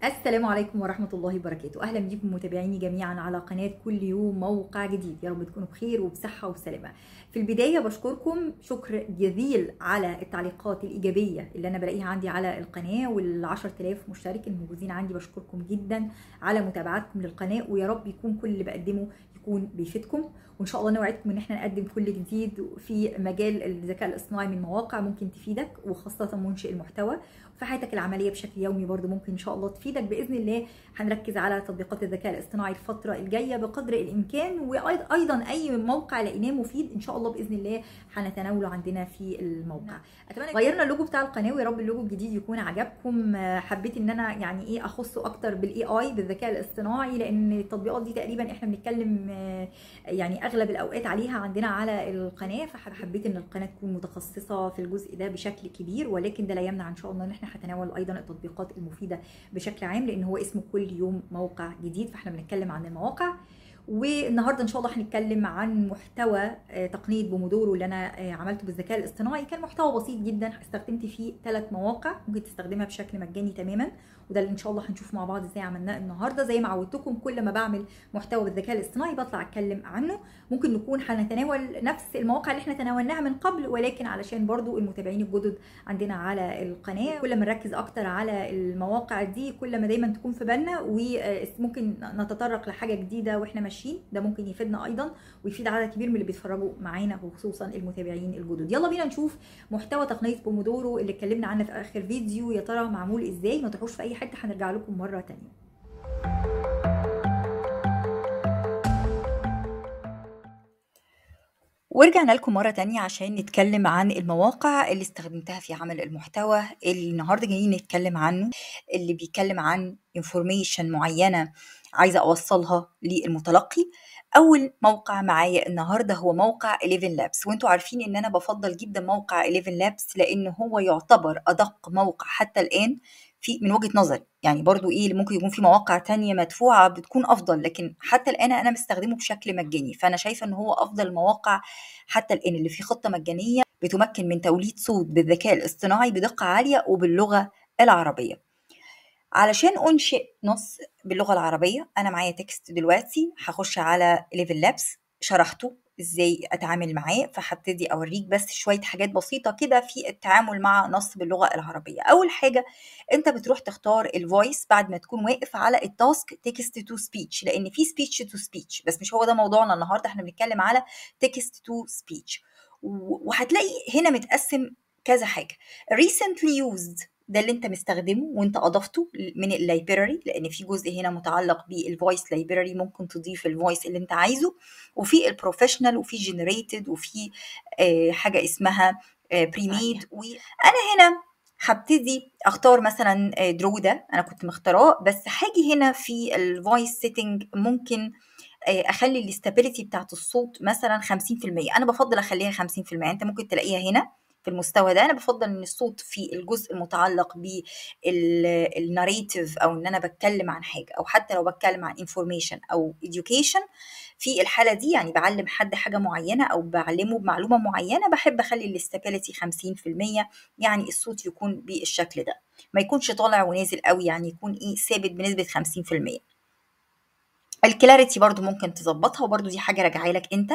السلام عليكم ورحمة الله وبركاته أهلا بكم متابعيني جميعا على قناة كل يوم موقع جديد يا رب تكونوا بخير وبصحة وسلامة في البداية بشكركم شكر جزيل على التعليقات الإيجابية اللي أنا بلاقيها عندي على القناة وال 10000 مشترك الموجودين عندي بشكركم جدا على متابعتكم للقناة ويا رب يكون كل اللي بقدمه يكون بيفيدكم وان شاء الله نوعدكم ان احنا نقدم كل جديد في مجال الذكاء الاصطناعي من مواقع ممكن تفيدك وخاصه منشئ المحتوى في حياتك العمليه بشكل يومي برضو ممكن ان شاء الله تفيدك باذن الله هنركز على تطبيقات الذكاء الاصطناعي الفتره الجايه بقدر الامكان وايضا اي موقع لقيناه مفيد ان شاء الله باذن الله هنتناوله عندنا في الموقع اتمنى غيرنا اللوجو بتاع القناه ويا رب اللوجو الجديد يكون عجبكم حبيت ان انا يعني ايه اخصه اكتر بالاي اي بالذكاء الاصطناعي لان التطبيقات دي تقريبا احنا بنتكلم يعني اغلب الاوقات عليها عندنا على القناه فحبيت ان القناه تكون متخصصه في الجزء ده بشكل كبير ولكن ده لا يمنع ان شاء الله ان احنا هنتناول ايضا التطبيقات المفيده بشكل عام لان هو اسمه كل يوم موقع جديد فاحنا بنتكلم عن المواقع والنهارده ان شاء الله هنتكلم عن محتوى تقنيه بومودورو اللي انا عملته بالذكاء الاصطناعي كان محتوى بسيط جدا استخدمت فيه ثلاث مواقع ممكن تستخدمها بشكل مجاني تماما وده اللي ان شاء الله هنشوف مع بعض ازاي عملناه النهارده زي ما عودتكم كل ما بعمل محتوى بالذكاء الاصطناعي بطلع اتكلم عنه ممكن نكون هنتناول نفس المواقع اللي احنا تناولناها من قبل ولكن علشان برضو المتابعين الجدد عندنا على القناه كل ما نركز اكتر على المواقع دي كل ما دايما تكون في بالنا وممكن نتطرق لحاجه جديده واحنا ماشيين ده ممكن يفيدنا ايضا ويفيد عدد كبير من اللي بيتفرجوا معانا وخصوصا المتابعين الجدد يلا بينا نشوف محتوى تقنيه بومودورو اللي اتكلمنا عنه في اخر فيديو يا ترى معمول ازاي ما تروحوش في اي حته هنرجع لكم مره تانية ورجعنا لكم مرة تانية عشان نتكلم عن المواقع اللي استخدمتها في عمل المحتوى اللي النهاردة جايين نتكلم عنه اللي بيتكلم عن انفورميشن معينة عايزة أوصلها للمتلقي أول موقع معايا النهاردة هو موقع 11 لابس وانتوا عارفين إن أنا بفضل جدا موقع 11 لابس لأن هو يعتبر أدق موقع حتى الآن في من وجهة نظري يعني برضو ايه اللي ممكن يكون في مواقع تانية مدفوعة بتكون افضل لكن حتى الان انا مستخدمه بشكل مجاني فانا شايفة ان هو افضل المواقع حتى الان اللي فيه خطة مجانية بتمكن من توليد صوت بالذكاء الاصطناعي بدقة عالية وباللغة العربية علشان انشئ نص باللغة العربية انا معايا تكست دلوقتي هخش على ليفل لابس شرحته ازاي اتعامل معاه فهبتدي اوريك بس شويه حاجات بسيطه كده في التعامل مع نص باللغه العربيه اول حاجه انت بتروح تختار الفويس بعد ما تكون واقف على التاسك تكست تو سبيتش لان في سبيتش تو سبيتش بس مش هو ده موضوعنا النهارده احنا بنتكلم على تكست تو سبيتش وهتلاقي هنا متقسم كذا حاجه recently used ده اللي انت مستخدمه وانت اضفته من اللايبراري لان في جزء هنا متعلق بالفويس لايبراري ممكن تضيف الفويس اللي انت عايزه وفي البروفيشنال وفي جنريتد وفي آه حاجه اسمها آه بريميد وانا هنا هبتدي اختار مثلا درو ده انا كنت مختاراه بس هاجي هنا في الفويس سيتنج ممكن اخلي الاستابيليتي بتاعت الصوت مثلا 50% انا بفضل اخليها 50% انت ممكن تلاقيها هنا في المستوى ده انا بفضل ان الصوت في الجزء المتعلق بالناريتيف او ان انا بتكلم عن حاجه او حتى لو بتكلم عن انفورميشن او education في الحاله دي يعني بعلم حد حاجه معينه او بعلمه بمعلومه معينه بحب اخلي الاستابيليتي 50% يعني الصوت يكون بالشكل ده ما يكونش طالع ونازل قوي يعني يكون ايه ثابت بنسبه 50% الكلاريتي برضو ممكن تظبطها وبرضو دي حاجه راجعه لك انت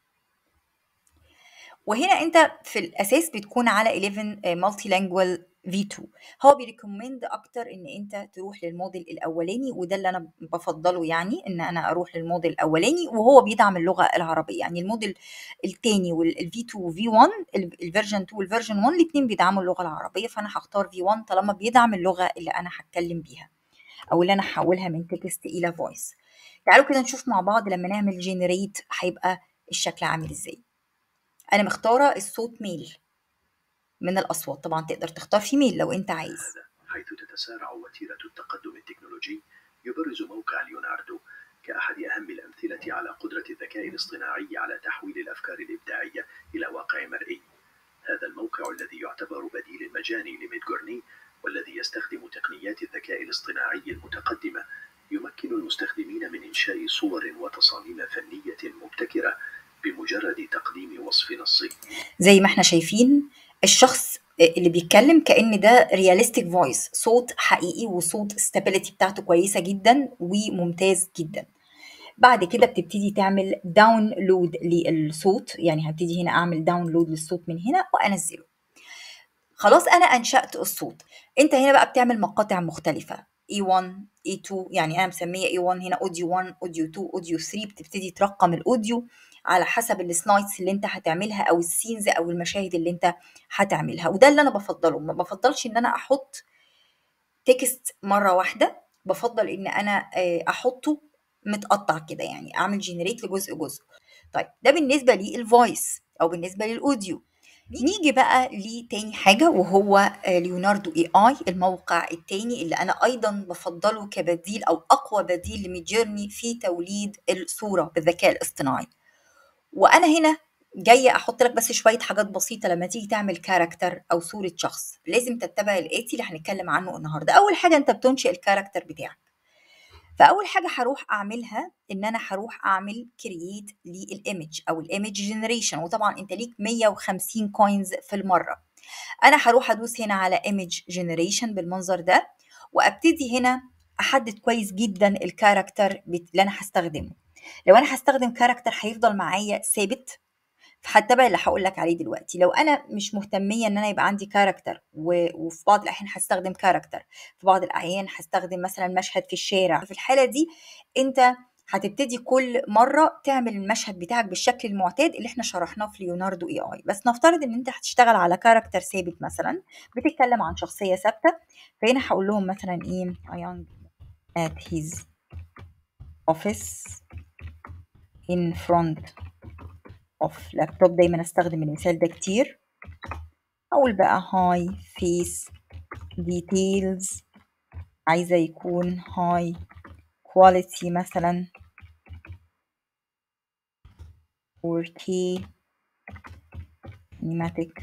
وهنا انت في الاساس بتكون على 11 مالتي لانجوال V2 هو بيريكومند اكتر ان انت تروح للموديل الاولاني وده اللي انا بفضله يعني ان انا اروح للموديل الاولاني وهو بيدعم اللغه العربيه يعني الموديل الثاني والV2 وV1 الفيرجن 2 والفيرجن 1 الاثنين بيدعموا اللغه العربيه فانا هختار V1 طالما بيدعم اللغه اللي انا هتكلم بيها او اللي انا هحولها من تكست الى فويس تعالوا كده نشوف مع بعض لما نعمل جنريت هيبقى الشكل عامل ازاي انا مختاره الصوت ميل من الاصوات طبعا تقدر تختار فيميل لو انت عايز حيث تتسارع وتيره التقدم التكنولوجي يبرز موقع ليوناردو كأحد أهم الأمثلة على قدرة الذكاء الاصطناعي على تحويل الأفكار الإبداعية إلى واقع مرئي. هذا الموقع الذي يعتبر بديل مجاني لميدجورني والذي يستخدم تقنيات الذكاء الاصطناعي المتقدمة يمكن المستخدمين من إنشاء صور وتصاميم فنية مبتكرة بمجرد تقديم وصف نصي زي ما احنا شايفين الشخص اللي بيتكلم كأن ده رياليستيك فويس صوت حقيقي وصوت ستابيليتي بتاعته كويسة جدا وممتاز جدا بعد كده بتبتدي تعمل داونلود للصوت يعني هبتدي هنا اعمل داونلود للصوت من هنا وانزله خلاص انا انشأت الصوت انت هنا بقى بتعمل مقاطع مختلفة E1 E2 يعني انا مسميه E1 هنا اوديو 1 اوديو 2 اوديو 3 بتبتدي ترقم الاوديو على حسب السلايدز اللي انت هتعملها او السينز او المشاهد اللي انت هتعملها وده اللي انا بفضله ما بفضلش ان انا احط تكست مره واحده بفضل ان انا احطه متقطع كده يعني اعمل جنريت لجزء جزء طيب ده بالنسبه للفويس او بالنسبه للاوديو نيجي بقى لتاني حاجة وهو ليوناردو اي اي الموقع التاني اللي انا ايضا بفضله كبديل او اقوى بديل لميدجيرني في توليد الصورة بالذكاء الاصطناعي وانا هنا جاية احط لك بس شوية حاجات بسيطة لما تيجي تعمل كاركتر او صورة شخص لازم تتبع الاتي اللي هنتكلم عنه النهاردة اول حاجة انت بتنشئ الكاركتر بتاعك فاول حاجه هروح اعملها ان انا هروح اعمل كرييت للايمج او الايمج جنريشن وطبعا انت ليك 150 كوينز في المره انا هروح ادوس هنا على ايمج جنريشن بالمنظر ده وابتدي هنا احدد كويس جدا الكاركتر اللي انا هستخدمه لو انا هستخدم كاركتر هيفضل معايا ثابت فهتبع اللي هقول لك عليه دلوقتي لو انا مش مهتميه ان انا يبقى عندي كاركتر وفي بعض الاحيان هستخدم كاركتر في بعض الاحيان هستخدم مثلا مشهد في الشارع في الحاله دي انت هتبتدي كل مره تعمل المشهد بتاعك بالشكل المعتاد اللي احنا شرحناه في ليوناردو اي اي بس نفترض ان انت هتشتغل على كاركتر ثابت مثلا بتتكلم عن شخصيه ثابته فهنا هقول لهم مثلا ايه I am at his office in front اوف لابتوب دايما استخدم المثال ده كتير اقول بقى هاي فيس ديتيلز عايزة يكون هاي كواليتي مثلا 4K cinematic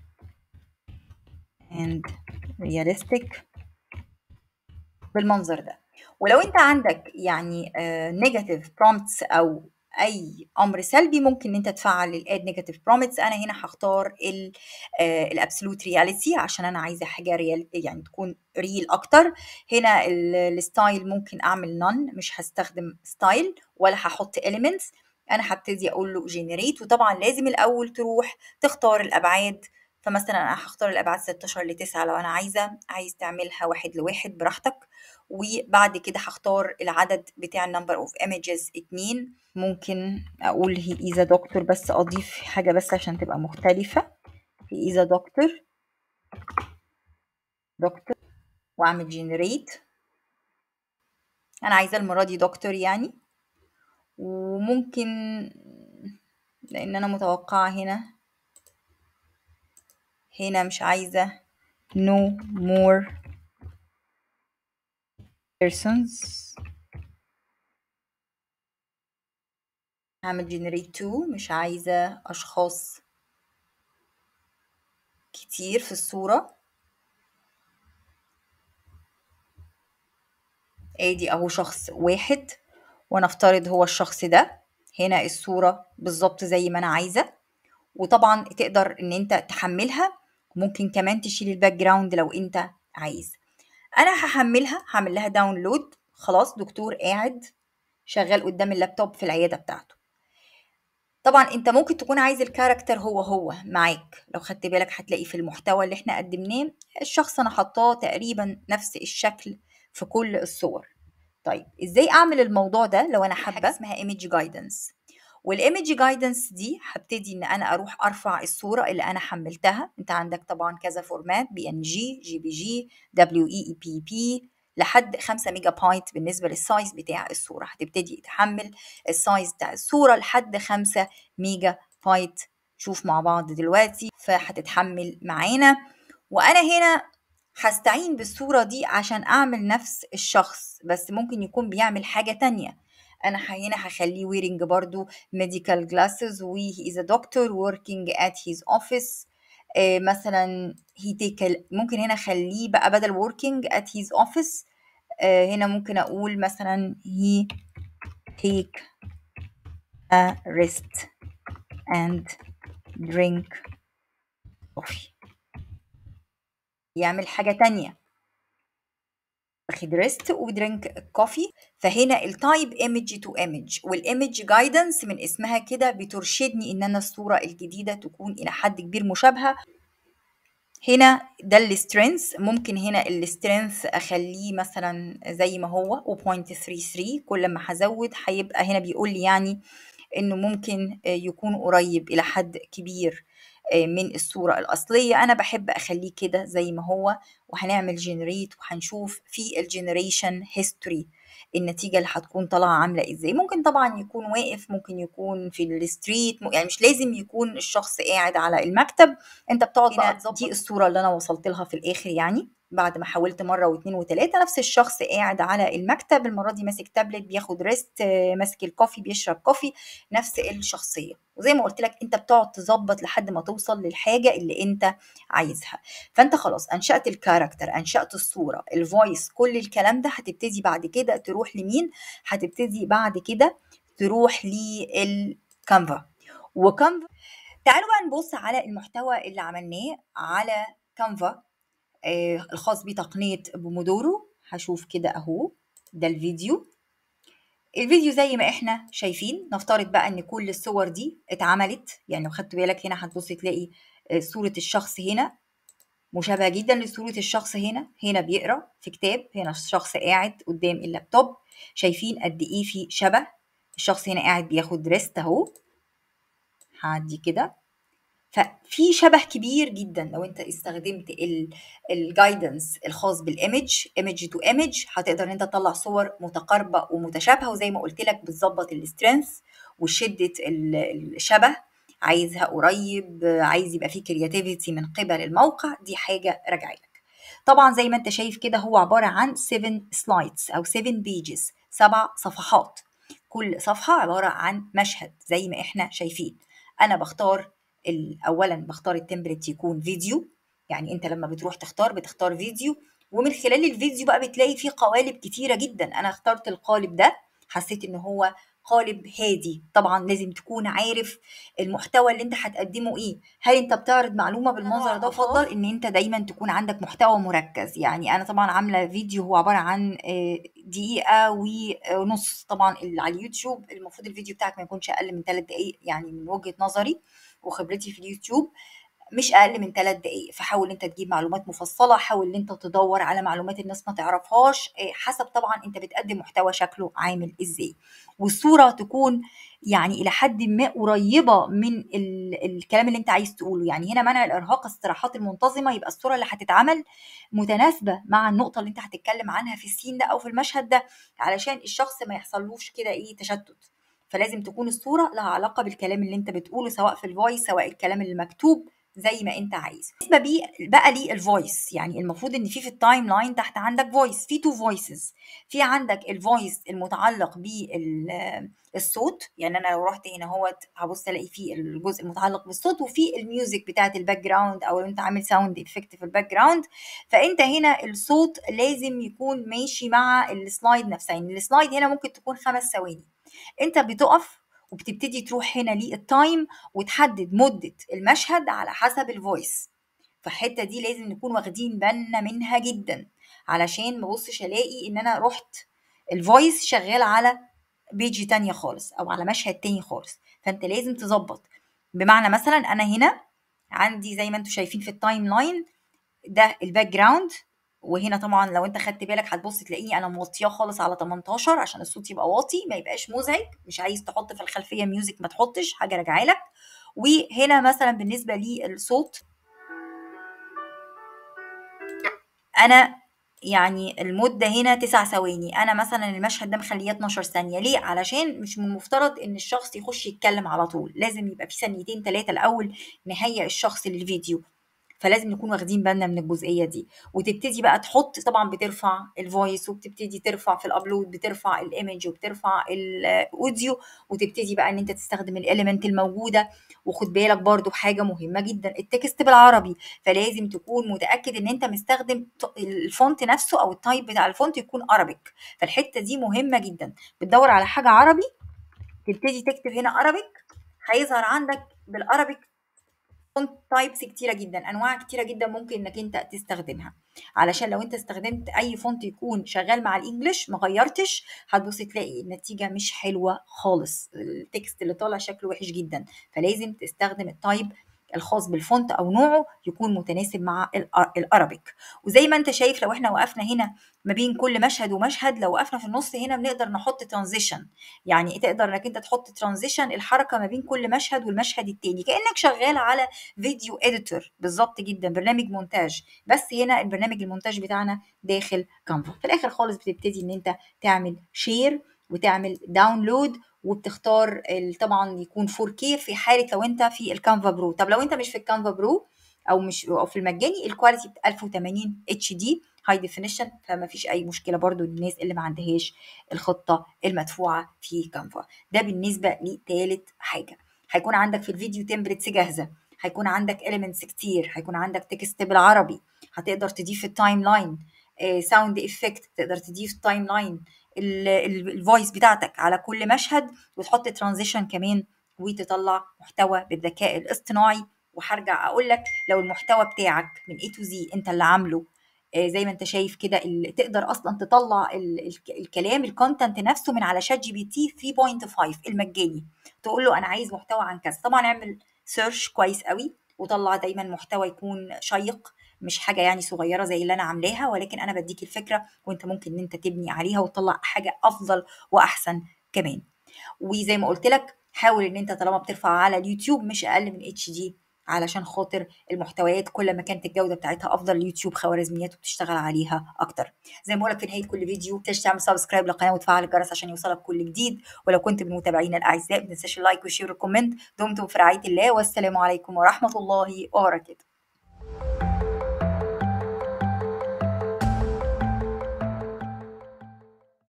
and realistic بالمنظر ده ولو انت عندك يعني نيجاتيف uh, prompts او اي امر سلبي ممكن ان انت تفعل الاد نيجاتيف بروميتس انا هنا هختار الابسولوت رياليتي عشان انا عايزه حاجه ريال يعني تكون ريل اكتر هنا الستايل ممكن اعمل نون مش هستخدم ستايل ولا هحط اليمنتس انا هبتدي اقول له جنريت وطبعا لازم الاول تروح تختار الابعاد فمثلا انا هختار الابعاد 16 ل 9 لو انا عايزه عايز تعملها واحد لواحد براحتك وبعد كده هختار العدد بتاع النمبر اوف ايمجز 2 ممكن اقول هي اذا دكتور بس اضيف حاجه بس عشان تبقى مختلفه هي اذا دكتور دكتور واعمل جنريت انا عايزه المره دي دكتور يعني وممكن لان انا متوقعه هنا هنا مش عايزه no more persons هعمل generate to مش عايزة أشخاص كتير في الصورة ادي اهو شخص واحد ونفترض هو الشخص ده هنا الصورة بالظبط زي ما أنا عايزة وطبعا تقدر إن أنت تحملها ممكن كمان تشيل الباك جراوند لو أنت عايز انا هحملها هعمل لها داونلود خلاص دكتور قاعد شغال قدام اللابتوب في العياده بتاعته طبعا انت ممكن تكون عايز الكاركتر هو هو معاك لو خدت بالك هتلاقي في المحتوى اللي احنا قدمناه الشخص انا حطاه تقريبا نفس الشكل في كل الصور طيب ازاي اعمل الموضوع ده لو انا حابه اسمها ايمج جايدنس والايمج جايدنس دي هبتدي ان انا اروح ارفع الصوره اللي انا حملتها انت عندك طبعا كذا فورمات بي ان جي جي بي جي دبليو اي اي بي بي لحد 5 ميجا بايت بالنسبه للسايز بتاع الصوره هتبتدي تحمل السايز بتاع الصوره لحد 5 ميجا بايت شوف مع بعض دلوقتي فهتتحمل معانا وانا هنا هستعين بالصورة دي عشان أعمل نفس الشخص بس ممكن يكون بيعمل حاجة تانية أنا هنا هخليه wearing برضو medical glasses و he is a doctor working at his office آه مثلا he take a, ممكن هنا أخليه بقى بدل working at his office آه هنا ممكن أقول مثلا he take a rest and drink coffee يعمل حاجة تانية واخد ريست ودرينك كوفي فهنا التايب ايمج تو ايمج والايمج جايدنس من اسمها كده بترشدني ان انا الصوره الجديده تكون الى حد كبير مشابهه هنا ده السترينث ممكن هنا السترينث اخليه مثلا زي ما هو 0.33 كل ما هزود هيبقى هنا بيقول لي يعني انه ممكن يكون قريب الى حد كبير من الصورة الأصلية أنا بحب أخليه كده زي ما هو وهنعمل جنريت وهنشوف في الجنريشن هيستوري النتيجة اللي هتكون طالعة عاملة ازاي ممكن طبعا يكون واقف ممكن يكون في الستريت يعني مش لازم يكون الشخص قاعد على المكتب انت بتقعد بقى دي الصورة اللي انا وصلت لها في الاخر يعني بعد ما حاولت مره واثنين وثلاثه نفس الشخص قاعد على المكتب المره دي ماسك تابلت بياخد ريست ماسك الكوفي بيشرب كوفي نفس الشخصيه وزي ما قلت لك انت بتقعد تظبط لحد ما توصل للحاجه اللي انت عايزها فانت خلاص انشات الكاركتر انشات الصوره الفويس كل الكلام ده هتبتدي بعد كده تروح لمين هتبتدي بعد كده تروح للكانفا وكانفا تعالوا بقى نبص على المحتوى اللي عملناه على كانفا آه الخاص بتقنية بومودورو هشوف كده اهو ده الفيديو الفيديو زي ما احنا شايفين نفترض بقى ان كل الصور دي اتعملت يعني لو خدت بالك هنا هتبص تلاقي آه صورة الشخص هنا مشابهة جدا لصورة الشخص هنا هنا بيقرا في كتاب هنا الشخص قاعد قدام اللابتوب شايفين قد ايه في شبه الشخص هنا قاعد بياخد ريست اهو هعدي كده ففي شبه كبير جدا لو انت استخدمت الجايدنس الخاص بالايمج ايمج تو ايمج هتقدر ان انت تطلع صور متقاربه ومتشابهه وزي ما قلت لك بتظبط السترينث وشده الشبه عايزها قريب عايز يبقى فيه كرياتيفيتي من قبل الموقع دي حاجه راجعه لك طبعا زي ما انت شايف كده هو عباره عن 7 سلايدز او 7 بيجز سبع صفحات كل صفحه عباره عن مشهد زي ما احنا شايفين انا بختار اولا بختار التمبلت يكون فيديو يعني انت لما بتروح تختار بتختار فيديو ومن خلال الفيديو بقى بتلاقي فيه قوالب كتيره جدا انا اخترت القالب ده حسيت ان هو قالب هادي طبعا لازم تكون عارف المحتوى اللي انت هتقدمه ايه هل انت بتعرض معلومه بالمنظر ده افضل ان انت دايما تكون عندك محتوى مركز يعني انا طبعا عامله فيديو هو عباره عن دقيقه ونص طبعا اللي على اليوتيوب المفروض الفيديو بتاعك ما يكونش اقل من 3 دقائق يعني من وجهه نظري وخبرتي في اليوتيوب مش اقل من 3 دقائق فحاول انت تجيب معلومات مفصله حاول ان انت تدور على معلومات الناس ما تعرفهاش حسب طبعا انت بتقدم محتوى شكله عامل ازاي والصوره تكون يعني الى حد ما قريبه من ال- الكلام اللي انت عايز تقوله يعني هنا منع الارهاق الاستراحات المنتظمه يبقى الصوره اللي هتتعمل متناسبه مع النقطه اللي انت هتتكلم عنها في السين ده او في المشهد ده علشان الشخص ما يحصلوش كده ايه تشتت فلازم تكون الصوره لها علاقه بالكلام اللي انت بتقوله سواء في الفويس سواء الكلام اللي مكتوب زي ما انت عايز بالنسبه بي بقى لي الفويس يعني المفروض ان في في التايم لاين تحت عندك فويس في تو فويسز في عندك الفويس المتعلق بالصوت يعني انا لو رحت هنا اهوت هبص الاقي في الجزء المتعلق بالصوت وفي الميوزك بتاعت الباك جراوند او انت عامل ساوند افكت في الباك جراوند فانت هنا الصوت لازم يكون ماشي مع السلايد نفسها يعني السلايد هنا ممكن تكون خمس ثواني انت بتقف وبتبتدي تروح هنا للتايم وتحدد مدة المشهد على حسب الفويس فالحتة دي لازم نكون واخدين بالنا منها جدا علشان ما بصش الاقي ان انا رحت الفويس شغال على بيجي تانية خالص او على مشهد تاني خالص فانت لازم تظبط بمعنى مثلا انا هنا عندي زي ما انتم شايفين في التايم لاين ده الباك جراوند وهنا طبعا لو انت خدت بالك هتبص تلاقيني انا موطياه خالص على 18 عشان الصوت يبقى واطي ما يبقاش مزعج مش عايز تحط في الخلفيه ميوزك ما تحطش حاجه راجعه لك وهنا مثلا بالنسبه للصوت انا يعني المدة هنا تسع ثواني أنا مثلا المشهد ده مخليه 12 ثانية ليه؟ علشان مش من المفترض إن الشخص يخش يتكلم على طول لازم يبقى في ثانيتين ثلاثة الأول نهيئ الشخص للفيديو فلازم نكون واخدين بالنا من الجزئيه دي وتبتدي بقى تحط طبعا بترفع الفويس وبتبتدي ترفع في الابلود بترفع الايمج وبترفع الاوديو وتبتدي بقى ان انت تستخدم الاليمنت الموجوده وخد بالك برضو بحاجه مهمه جدا التكست بالعربي فلازم تكون متاكد ان انت مستخدم الفونت نفسه او التايب بتاع الفونت يكون ارابيك فالحته دي مهمه جدا بتدور على حاجه عربي تبتدي تكتب هنا ارابيك هيظهر عندك بالارابيك فونت تايبس كتيره جدا انواع كتيره جدا ممكن انك انت تستخدمها علشان لو انت استخدمت اي فونت يكون شغال مع الانجليش ما غيرتش هتبص تلاقي النتيجه مش حلوه خالص التكست اللي طالع شكله وحش جدا فلازم تستخدم التايب الخاص بالفونت او نوعه يكون متناسب مع الارابيك وزي ما انت شايف لو احنا وقفنا هنا ما بين كل مشهد ومشهد لو وقفنا في النص هنا بنقدر نحط ترانزيشن يعني تقدر انك انت تحط ترانزيشن الحركه ما بين كل مشهد والمشهد التاني كانك شغال على فيديو اديتور بالظبط جدا برنامج مونتاج بس هنا البرنامج المونتاج بتاعنا داخل كانفا في الاخر خالص بتبتدي ان انت تعمل شير وتعمل داونلود وبتختار طبعا يكون 4K في حاله لو انت في الكانفا برو طب لو انت مش في الكانفا برو او مش او في المجاني الكواليتي 1080 اتش دي هاي ديفينيشن فما فيش اي مشكله برضو للناس اللي ما عندهاش الخطه المدفوعه في كانفا ده بالنسبه لثالث حاجه هيكون عندك في الفيديو تمبلتس جاهزه هيكون عندك elements كتير هيكون عندك تكست بالعربي هتقدر تضيف التايم لاين ساوند افكت تقدر تضيف تايم لاين الفويس بتاعتك على كل مشهد وتحط ترانزيشن كمان وتطلع محتوى بالذكاء الاصطناعي وهرجع اقول لك لو المحتوى بتاعك من A to Z انت اللي عامله زي ما انت شايف كده تقدر اصلا تطلع الكلام الكونتنت نفسه من على شات جي بي تي 3.5 المجاني تقول له انا عايز محتوى عن كذا طبعا اعمل سيرش كويس قوي وطلع دايما محتوى يكون شيق مش حاجه يعني صغيره زي اللي انا عاملاها ولكن انا بديك الفكره وانت ممكن ان انت تبني عليها وتطلع حاجه افضل واحسن كمان وزي ما قلت لك حاول ان انت طالما بترفع على اليوتيوب مش اقل من اتش دي علشان خاطر المحتويات كل ما كانت الجوده بتاعتها افضل اليوتيوب خوارزمياته بتشتغل عليها اكتر زي ما بقولك في نهايه كل فيديو تنساش تعمل سبسكرايب للقناه وتفعل الجرس عشان يوصلك كل جديد ولو كنت من متابعينا الاعزاء ما تنساش اللايك والشير والكومنت دمتم في رعايه الله والسلام عليكم ورحمه الله وبركاته